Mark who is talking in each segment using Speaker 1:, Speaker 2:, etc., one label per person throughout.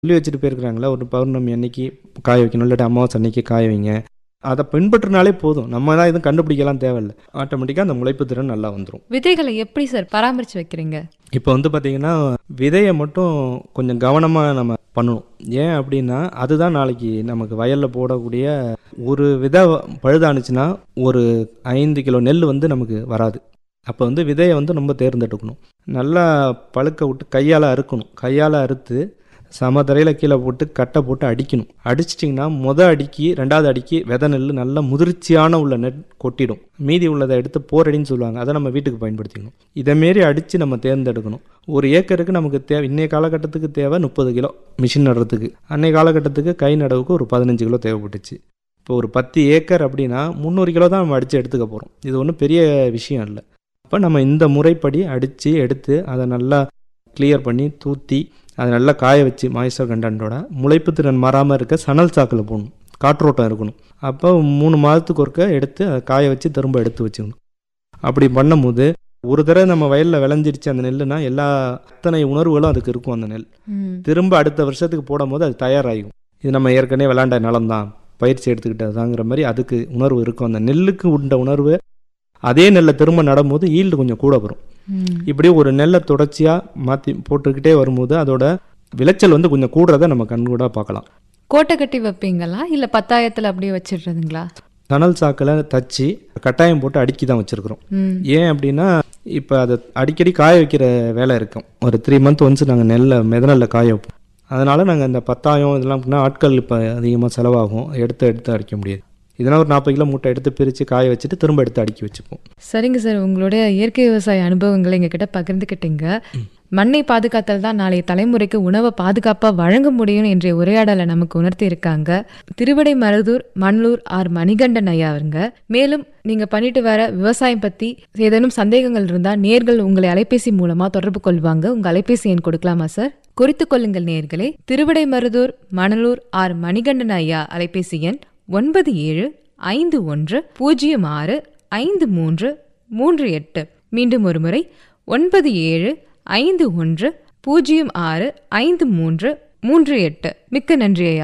Speaker 1: சொல்லி வச்சுட்டு போயிருக்கிறாங்களா ஒரு பௌர்ணமி அன்னைக்கு காய வைக்கணும் இல்லாட்டி அமாவாசை அன்னைக்கு காய வைங்க அதை பின்பற்றினாலே போதும் நம்ம தான் எதுவும் கண்டுபிடிக்கலாம் தேவையில்லை ஆட்டோமேட்டிக்காக அந்த முளைப்பு திறன் நல்லா வந்துடும்
Speaker 2: விதைகளை எப்படி சார் பராமரிச்சு வைக்கிறீங்க
Speaker 1: இப்போ வந்து பார்த்தீங்கன்னா விதையை மட்டும் கொஞ்சம் கவனமாக நம்ம பண்ணணும் ஏன் அப்படின்னா அதுதான் நாளைக்கு நமக்கு வயலில் போடக்கூடிய ஒரு விதை பழுதானுச்சுன்னா ஒரு ஐந்து கிலோ நெல் வந்து நமக்கு வராது அப்போ வந்து விதையை வந்து நம்ம தேர்ந்தெடுக்கணும் நல்லா பழுக்க விட்டு கையால் அறுக்கணும் கையால் அறுத்து சமதரையில் கீழே போட்டு கட்டை போட்டு அடிக்கணும் அடிச்சிட்டிங்கன்னா முத அடிக்கி ரெண்டாவது அடிக்கி விதை நெல் நல்ல முதிர்ச்சியான உள்ள நெல் கொட்டிடும் மீதி உள்ளதை எடுத்து போரடின்னு சொல்லுவாங்க அதை நம்ம வீட்டுக்கு பயன்படுத்திக்கணும் இதேமாரி அடித்து நம்ம தேர்ந்தெடுக்கணும் ஒரு ஏக்கருக்கு நமக்கு தேவை இன்றைய காலகட்டத்துக்கு தேவை முப்பது கிலோ மிஷின் நடுறதுக்கு அன்றைய காலகட்டத்துக்கு கை நடவுக்கு ஒரு பதினஞ்சு கிலோ தேவைப்பட்டுச்சு இப்போ ஒரு பத்து ஏக்கர் அப்படின்னா முந்நூறு கிலோ தான் நம்ம அடித்து எடுத்துக்க போகிறோம் இது ஒன்றும் பெரிய விஷயம் இல்லை அப்போ நம்ம இந்த முறைப்படி அடித்து எடுத்து அதை நல்லா கிளியர் பண்ணி தூத்தி அதை நல்லா காய வச்சு மாய்ஸ்டர் கண்டென்ட்டோட முளைப்பு திறன் மாறாமல் இருக்க சணல் சாக்கில் போடணும் காற்றோட்டம் இருக்கணும் அப்போ மூணு மாதத்துக்கு ஒருக்க எடுத்து அதை காய வச்சு திரும்ப எடுத்து வச்சுக்கணும் அப்படி பண்ணும்போது ஒரு தடவை நம்ம வயலில் விளைஞ்சிருச்சு அந்த நெல்லுனா எல்லா அத்தனை உணர்வுகளும் அதுக்கு இருக்கும் அந்த நெல்
Speaker 2: ம்.
Speaker 1: திரும்ப அடுத்த வருஷத்துக்கு போடும்போது அது தயாராகும் இது நம்ம ஏற்கனவே விளாண்ட நிலம் தான் பயிற்சி எடுத்துக்கிட்டதாங்கிற மாதிரி அதுக்கு உணர்வு இருக்கும் அந்த நெல்லுக்கு உண்ட உணர்வு அதே நெல்லை திரும்ப நடும்போது ஈல்டு கொஞ்சம் கூட வரும்
Speaker 2: ம்.
Speaker 1: இப்படி ஒரு நெல்லை தொடர்ச்சியாக மாற்றி போட்டுக்கிட்டே வரும்போது அதோட விளைச்சல் வந்து கொஞ்சம் கூடுறத நம்ம கண்கூட பார்க்கலாம்
Speaker 2: கோட்டை கட்டி வைப்பீங்களா இல்ல பத்தாயத்துல அப்படியே வச்சிடுறதுங்களா
Speaker 1: சணல் சாக்கில் தச்சு கட்டாயம் போட்டு அடுக்கி தான் வச்சுருக்குறோம்
Speaker 2: ம்
Speaker 1: ஏன் அப்படின்னா இப்போ அதை அடிக்கடி காய வைக்கிற வேலை இருக்கும் ஒரு த்ரீ மந்த் ஒன்ஸ் நாங்கள் நெல்லை மெதநெல்ல காய வைப்போம் அதனால் நாங்கள் இந்த பத்தாயம் இதெல்லாம் பண்ணால் ஆட்கள் இப்போ அதிகமாக செலவாகும் எடுத்து எடுத்து அடிக்க முடியாது இதெல்லாம் ஒரு நாற்பது கிலோ மூட்டை எடுத்து பிரித்து காய வச்சுட்டு திரும்ப எடுத்து அடுக்கி வச்சுப்போம்
Speaker 2: சரிங்க சார் உங்களுடைய இயற்கை விவசாய அனுபவங்களை எங்ககிட்ட பகிர்ந்துக்கிட்டீங்க மண்ணை பாதுகாத்தல் தான் நாளைய தலைமுறைக்கு உணவை பாதுகாப்பாக வழங்க முடியும் என்ற உரையாடலை நமக்கு உணர்த்தி இருக்காங்க திருவிடை மருதூர் மணலூர் ஆர் மணிகண்டன் ஐயா அவருங்க மேலும் நீங்க பண்ணிட்டு வர விவசாயம் பத்தி ஏதேனும் சந்தேகங்கள் இருந்தா நேர்கள் உங்களை அலைபேசி மூலமா தொடர்பு கொள்வாங்க உங்க அலைபேசி எண் கொடுக்கலாமா சார் குறித்து கொள்ளுங்கள் நேர்களே திருவிடை மருதூர் மணலூர் ஆர் மணிகண்டன் ஐயா அலைபேசி எண் ஒன்பது ஏழு ஐந்து ஒன்று பூஜ்ஜியம் ஆறு ஐந்து மூன்று மூன்று எட்டு மீண்டும் ஒரு முறை ஒன்பது ஏழு ஐந்து ஒன்று பூஜ்ஜியம் ஆறு ஐந்து மூன்று மூன்று எட்டு மிக்க நன்றி ஐயா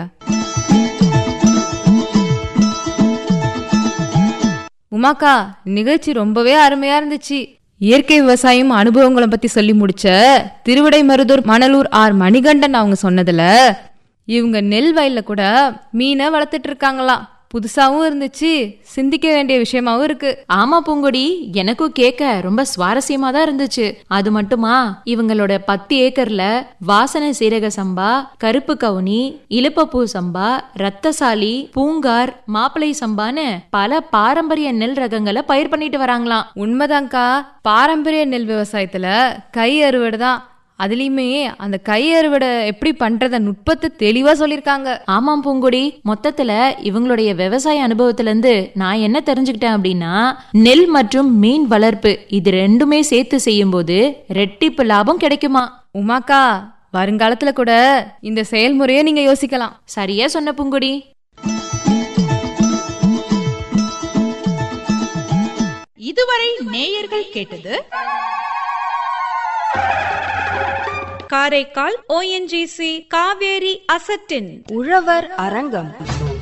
Speaker 2: உமாக்கா நிகழ்ச்சி ரொம்பவே அருமையா இருந்துச்சு இயற்கை விவசாயம் அனுபவங்களை பத்தி சொல்லி முடிச்ச திருவிடை மருதூர் மணலூர் ஆர் மணிகண்டன் அவங்க சொன்னதுல இவங்க நெல் வயல்ல கூட மீனை வளர்த்துட்டு இருக்காங்களாம் புதுசாவும் இருந்துச்சு சிந்திக்க வேண்டிய விஷயமாவும் இருக்கு
Speaker 3: ஆமா பூங்கொடி எனக்கும் கேட்க ரொம்ப சுவாரஸ்யமா தான் இருந்துச்சு அது மட்டுமா இவங்களோட பத்து ஏக்கர்ல வாசனை சீரக சம்பா கருப்பு கவுனி இலுப்பப்பூ சம்பா ரத்தசாலி பூங்கார் மாப்பிளை சம்பான்னு பல பாரம்பரிய நெல் ரகங்களை பயிர் பண்ணிட்டு வராங்களாம்
Speaker 2: உண்மைதான்க்கா பாரம்பரிய நெல் விவசாயத்துல கை அறுவடை தான் அதுலயுமே அந்த கை அறுவடை எப்படி பண்றத நுட்பத்தை தெளிவா சொல்லியிருக்காங்க
Speaker 3: ஆமாம் பூங்குடி மொத்தத்துல இவங்களுடைய விவசாய அனுபவத்துல இருந்து நான் என்ன தெரிஞ்சுக்கிட்டேன் அப்படின்னா நெல் மற்றும் மீன் வளர்ப்பு இது ரெண்டுமே சேர்த்து செய்யும்போது ரெட்டிப்பு லாபம் கிடைக்குமா
Speaker 2: உமாக்கா வருங்காலத்துல கூட இந்த செயல்முறையை நீங்க யோசிக்கலாம்
Speaker 3: சரியா சொன்ன பூங்குடி
Speaker 4: இதுவரை நேயர்கள் கேட்டது காரைக்கால் ஓஎன்ஜிசி காவேரி அசட்டின்
Speaker 5: உழவர் அரங்கம்